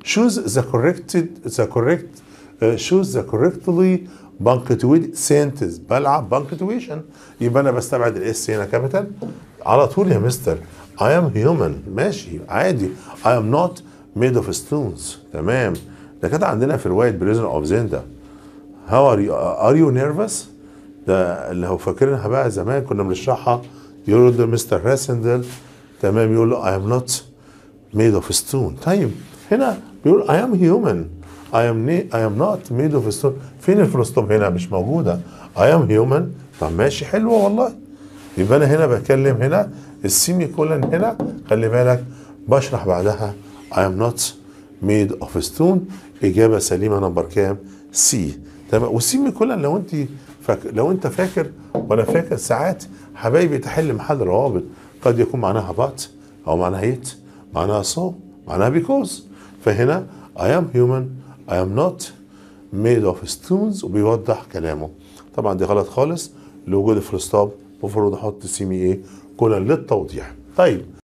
choose the corrected the correct uh, choose the correctly punctuated sentence بلعب punctuation يبقى انا بستبعد الاس هنا كابيتال على طول يا مستر I am human ماشي عادي I am not made of stones تمام ده كده عندنا في روايه بريزن اوف زيندا How are you are you nervous ده اللي هو فاكرينها بقى زمان كنا بنشرحها يقول له مستر راسندل تمام يقول له I am not made of stone طيب هنا بيقول I am human I am na- I am not made of stone فين الفلوستوب هنا مش موجودة I am human طب ماشي حلوة والله يبقى أنا هنا بتكلم هنا السيمي كولن هنا خلي بالك بشرح بعدها I am not made of stone إجابة سليمة نمبر كام؟ سي تمام والسيمي كولن لو أنت فاك... لو أنت فاكر وأنا فاكر ساعات حبايبي تحل محل روابط قد يكون معناها but أو معناها يت معناها so معناها because فهنا I am human I am not made of stones وبيوضح كلامه طبعا دي غلط خالص لوجود الفول ستوب المفروض احط سي مي ايه كولن للتوضيح طيب